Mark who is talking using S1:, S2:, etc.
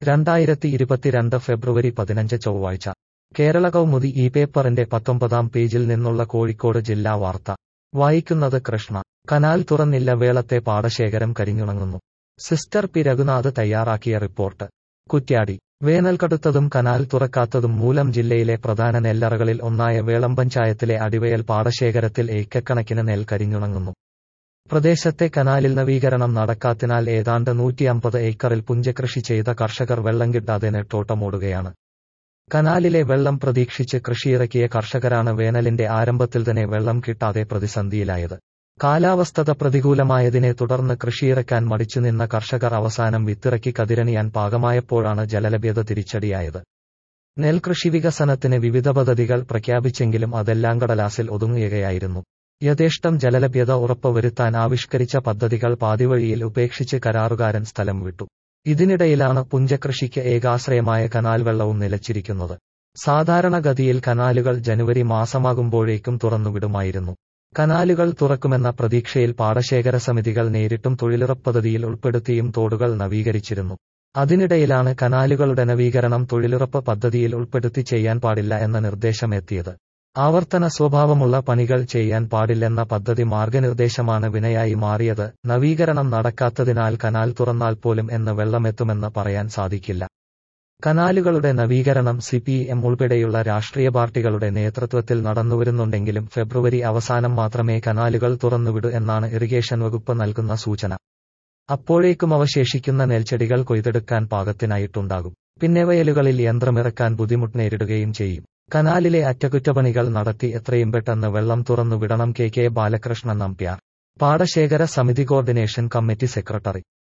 S1: രണ്ടായിരത്തി ഇരുപത്തിരണ്ട് ഫെബ്രുവരി പതിനഞ്ച് ചൊവ്വാഴ്ച കേരള കൗമുദി ഈ പേപ്പറിന്റെ പത്തൊമ്പതാം പേജിൽ നിന്നുള്ള കോഴിക്കോട് ജില്ലാ വാർത്ത വായിക്കുന്നത് കൃഷ്ണ കനാൽ തുറന്നില്ല വേളത്തെ പാടശേഖരം കരിഞ്ഞുണങ്ങുന്നു സിസ്റ്റർ പി രഘുനാഥ് തയ്യാറാക്കിയ റിപ്പോർട്ട് കുറ്റ്യാടി വേനൽ കടുത്തതും കനാൽ തുറക്കാത്തതും മൂലം ജില്ലയിലെ പ്രധാന നെല്ലറകളിൽ ഒന്നായ വേളം പഞ്ചായത്തിലെ അടിവയൽ പാടശേഖരത്തിൽ ഏക്കക്കണക്കിന് നെൽ കരിഞ്ഞുണങ്ങുന്നു പ്രദേശത്തെ കനാലിൽ നവീകരണം നടക്കാത്തിനാൽ ഏതാണ്ട് നൂറ്റിയമ്പത് ഏക്കറിൽ പുഞ്ചകൃഷി ചെയ്ത കർഷകർ വെള്ളം കിട്ടാതെ നെട്ടോട്ടമോടുകയാണ് കനാലിലെ വെള്ളം പ്രതീക്ഷിച്ച് കൃഷിയിറക്കിയ കർഷകരാണ് വേനലിന്റെ ആരംഭത്തിൽ തന്നെ വെള്ളം കിട്ടാതെ പ്രതിസന്ധിയിലായത് കാലാവസ്ഥ പ്രതികൂലമായതിനെ തുടർന്ന് കൃഷിയിറക്കാൻ മടിച്ചുനിന്ന കർഷകർ അവസാനം വിത്തിറക്കി കതിരണിയാൻ പാകമായപ്പോഴാണ് ജലലഭ്യത തിരിച്ചടിയായത് നെൽകൃഷി വികസനത്തിന് വിവിധ പദ്ധതികൾ പ്രഖ്യാപിച്ചെങ്കിലും അതെല്ലാം കടലാസിൽ ഒതുങ്ങുകയായിരുന്നു യഥേഷ്ടം ജലലഭ്യത ഉറപ്പുവരുത്താൻ ആവിഷ്കരിച്ച പദ്ധതികൾ പാതിവഴിയിൽ ഉപേക്ഷിച്ച് കരാറുകാരൻ സ്ഥലം വിട്ടു ഇതിനിടയിലാണ് പുഞ്ചകൃഷിക്ക് ഏകാശ്രയമായ കനാൽ വെള്ളവും നിലച്ചിരിക്കുന്നത് സാധാരണഗതിയിൽ കനാലുകൾ ജനുവരി മാസമാകുമ്പോഴേക്കും തുറന്നുവിടുമായിരുന്നു കനാലുകൾ തുറക്കുമെന്ന പ്രതീക്ഷയിൽ പാടശേഖര സമിതികൾ നേരിട്ടും തൊഴിലുറപ്പ് പദ്ധതിയിൽ ഉൾപ്പെടുത്തിയും തോടുകൾ നവീകരിച്ചിരുന്നു അതിനിടയിലാണ് കനാലുകളുടെ നവീകരണം തൊഴിലുറപ്പ് പദ്ധതിയിൽ ഉൾപ്പെടുത്തി ചെയ്യാൻ പാടില്ല എന്ന നിർദ്ദേശം എത്തിയത് ആവർത്തന സ്വഭാവമുള്ള പണികൾ ചെയ്യാൻ പാടില്ലെന്ന പദ്ധതി മാർഗനിർദ്ദേശമാണ് വിനയായി മാറിയത് നവീകരണം നടക്കാത്തതിനാൽ കനാൽ തുറന്നാൽ പോലും എന്ന് വെള്ളമെത്തുമെന്ന് പറയാൻ സാധിക്കില്ല കനാലുകളുടെ നവീകരണം സി പി എം ഉൾപ്പെടെയുള്ള രാഷ്ട്രീയ പാർട്ടികളുടെ നേതൃത്വത്തിൽ നടന്നുവരുന്നുണ്ടെങ്കിലും ഫെബ്രുവരി അവസാനം മാത്രമേ കനാലുകൾ തുറന്നുവിടൂ എന്നാണ് ഇറിഗേഷൻ വകുപ്പ് നൽകുന്ന സൂചന അപ്പോഴേക്കും അവശേഷിക്കുന്ന നെൽച്ചെടികൾ കൊയ്തെടുക്കാൻ പാകത്തിനായിട്ടുണ്ടാകും പിന്നെ വയലുകളിൽ യന്ത്രമിറക്കാൻ ബുദ്ധിമുട്ട് നേരിടുകയും ചെയ്യും കനാലിലെ അറ്റകുറ്റപ്പണികൾ നടത്തി എത്രയും പെട്ടെന്ന് വെള്ളം തുറന്നുവിടണം കെ കെ ബാലകൃഷ്ണൻ നമ്പ്യാർ പാടശേഖര സമിതി കോർഡിനേഷൻ കമ്മിറ്റി സെക്രട്ടറി